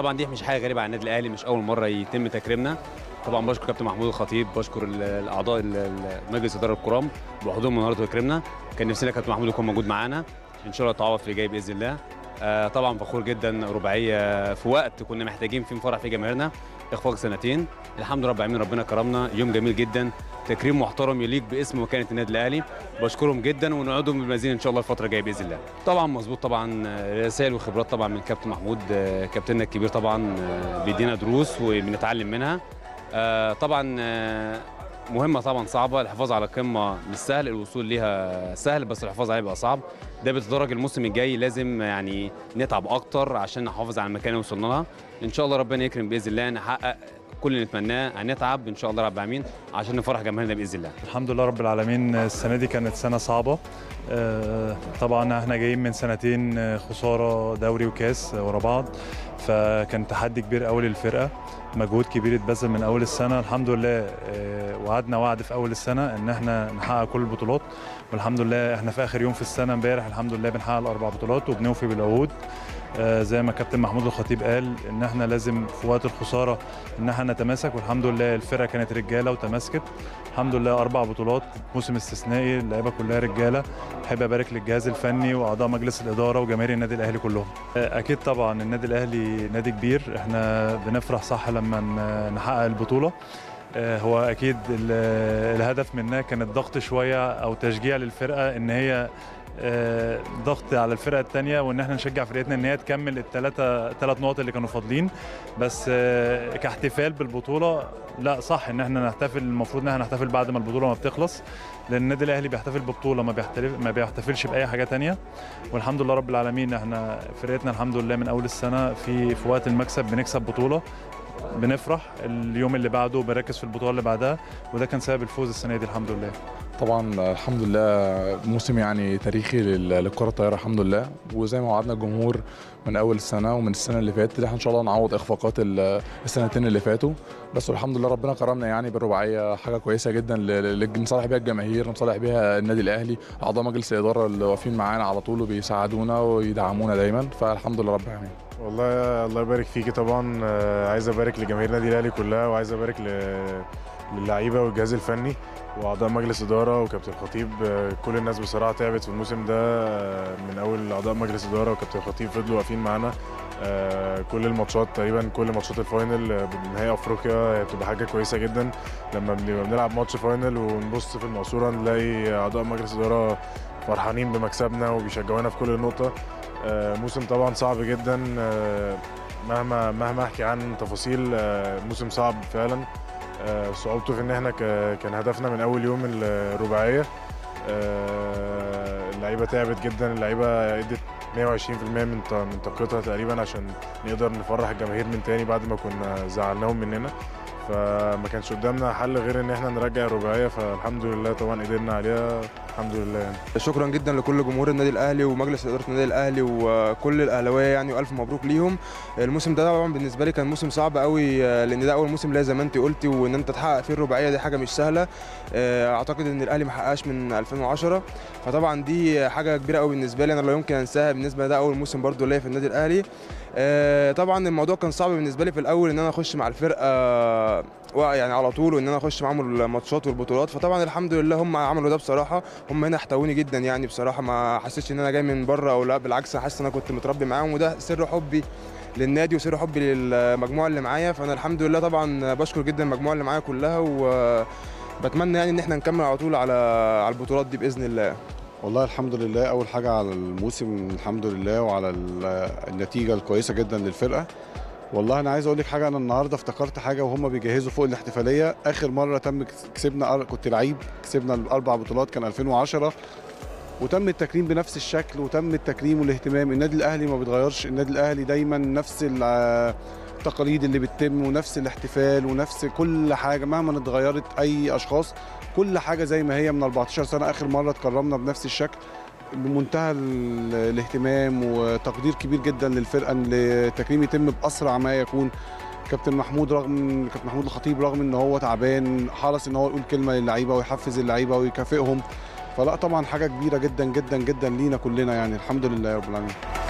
طبعا دي مش حاجه غريبه على النادي الاهلي مش اول مره يتم تكريمنا طبعا بشكر كابتن محمود الخطيب بشكر ال- الاعضاء ال- ال- مجلس اداره الكرام بحضورهم النهارده وتكريمنا كان نفسنا كابتن محمود يكون موجود معانا ان شاء الله تعوض في اللي جاي باذن الله آه طبعا فخور جدا رباعيه في وقت كنا محتاجين فيه نفرح فيه جماهيرنا اخفاق سنتين الحمد لله رب العالمين ربنا كرمنا يوم جميل جدا تكريم محترم يليق باسم وكاله النادي الاهلي بشكرهم جدا ونعودهم بالمزيد ان شاء الله الفتره الجايه باذن الله طبعا مظبوط طبعا آه، رسائل وخبرات طبعا من كابتن محمود آه، كابتننا الكبير طبعا آه، بيدينا دروس وبنتعلم منها آه، طبعا آه، مهمة طبعا صعبة الحفاظ على قمة مش سهل الوصول ليها سهل بس الحفاظ عليها بيبقى صعب ده بيتدرج الموسم الجاي لازم يعني نتعب أكتر عشان نحافظ على المكان اللي وصلنا لها إن شاء الله ربنا يكرم بإذن الله نحقق كل اللي نتمناه هنتعب إن شاء الله رب العالمين عشان نفرح جماهيرنا بإذن الله الحمد لله رب العالمين السنة دي كانت سنة صعبة آه، طبعا احنا جايين من سنتين آه، خسارة دوري وكاس آه، ورا بعض فكان تحدي كبير قوي للفرقة مجهود كبير اتبذل من اول السنة الحمد لله آه، وعدنا وعد في اول السنة ان احنا نحقق كل البطولات والحمد لله احنا في اخر يوم في السنة امبارح الحمد لله بنحقق الاربع بطولات وبنوفي بالعهود آه، زي ما كابتن محمود الخطيب قال ان احنا لازم في وقت الخساره ان احنا نتماسك والحمد لله الفرقه كانت رجاله وتماسكت الحمد لله اربع بطولات موسم استثنائي اللعيبه كلها رجاله احب ابارك للجهاز الفني واعضاء مجلس الاداره وجماهير النادي الاهلي كلهم آه، اكيد طبعا النادي الاهلي نادي كبير احنا بنفرح صح لما ن- نحقق البطوله آه، هو اكيد ال- الهدف منها كان الضغط شويه او تشجيع للفرقه ان هي آه، ضغط على الفرقه الثانيه وان احنا نشجع فرقتنا ان هي تكمل الثلاثه ثلاث نقط اللي كانوا فاضلين بس آه، كاحتفال بالبطوله لا صح ان احنا نحتفل المفروض ان احنا نحتفل بعد ما البطوله ما بتخلص لان النادي الاهلي بيحتفل ببطوله ما بيحتفل ما بيحتفلش باي حاجه تانية والحمد لله رب العالمين احنا فرقتنا الحمد لله من اول السنه في في وقت المكسب بنكسب بطوله بنفرح اليوم اللي بعده بنركز في البطوله اللي بعدها وده كان سبب الفوز السنه دي الحمد لله طبعا الحمد لله موسم يعني تاريخي لل- للكره الطايره الحمد لله وزي ما وعدنا الجمهور من اول السنه ومن السنه اللي فاتت احنا ان شاء الله نعوض اخفاقات ال- السنتين اللي فاتوا بس الحمد لله ربنا كرمنا يعني بالرباعيه حاجه كويسه جدا ل- ل- نصالح بيها الجماهير نصالح بيها النادي الاهلي اعضاء مجلس الاداره اللي واقفين معانا على طول وبيساعدونا ويدعمونا دايما فالحمد لله رب العالمين والله الله يبارك فيكي طبعا آه، عايز ابارك لجماهير النادي الاهلي كلها وعايز ابارك ل- للعيبه والجهاز الفني واعضاء مجلس اداره وكابتن خطيب آه، كل الناس بصراحه تعبت في الموسم ده آه، من اول اعضاء مجلس اداره وكابتن خطيب فضلوا واقفين معانا آه، كل الماتشات تقريبا كل ماتشات الفاينل آه، بنهائي افريقيا هي بتبقى حاجه كويسه جدا لما بنبقى بنلعب ماتش فاينل ونبص في المقصوره نلاقي اعضاء مجلس اداره فرحانين بمكسبنا وبيشجعونا في كل نقطه آه، موسم طبعا صعب جدا آه، مهما مهما احكي عن تفاصيل آه، موسم صعب فعلا آه، صعوبته في ان احنا ك- كان هدفنا من اول يوم الرباعيه آه، اللعيبه تعبت جدا اللعيبه ادت 120% من ط- من طاقتها تقريبا عشان نقدر نفرح الجماهير من تاني بعد ما كنا زعلناهم مننا فما كانش قدامنا حل غير ان احنا نرجع الرباعيه فالحمد لله طبعا قدرنا عليها الحمد لله يعني. شكرا جدا لكل جمهور النادي الاهلي ومجلس اداره النادي الاهلي وكل الاهلاويه يعني والف مبروك ليهم الموسم ده طبعا بالنسبه لي كان موسم صعب قوي آه، لان ده اول موسم ليا زي ما انت قلتي وان انت تحقق فيه الرباعيه دي حاجه مش سهله آه، اعتقد ان الاهلي ما حققش من 2010 فطبعا دي حاجه كبيره قوي بالنسبه لي انا لا يمكن انساها بالنسبه لده اول موسم برضو ليا في النادي الاهلي آه، طبعا الموضوع كان صعب بالنسبه لي في الاول ان انا اخش مع الفرقه آه، يعني على طول وان انا اخش معاهم الماتشات والبطولات فطبعا الحمد لله هم عملوا ده بصراحه هم هنا احتووني جدا يعني بصراحه ما حسيتش ان انا جاي من بره او لا بالعكس انا حاسس ان انا كنت متربي معاهم وده سر حبي للنادي وسر حبي للمجموعه اللي معايا فانا الحمد لله طبعا بشكر جدا المجموعه اللي معايا كلها وبتمنى يعني ان احنا نكمل على طول على على البطولات دي باذن الله والله الحمد لله اول حاجه على الموسم الحمد لله وعلى ال- النتيجه الكويسه جدا للفرقه والله انا عايز اقول لك حاجه انا النهارده افتكرت حاجه وهم بيجهزوا فوق الاحتفاليه اخر مره تم كسبنا كنت لعيب كسبنا الاربع بطولات كان 2010 وتم التكريم بنفس الشكل وتم التكريم والاهتمام النادي الاهلي ما بيتغيرش النادي الاهلي دايما نفس ال- التقاليد اللي بتتم ونفس الاحتفال ونفس كل حاجه مهما اتغيرت اي اشخاص كل حاجه زي ما هي من 14 سنه اخر مره اتكرمنا بنفس الشكل بمنتهى ال- الاهتمام وتقدير كبير جدا للفرقه ان التكريم يتم باسرع ما يكون كابتن محمود رغم كابتن محمود الخطيب رغم ان هو تعبان حرص ان هو يقول كلمه للعيبه ويحفز اللعيبه ويكافئهم فلا طبعا حاجه كبيره جدا جدا جدا لينا كلنا يعني الحمد لله رب العالمين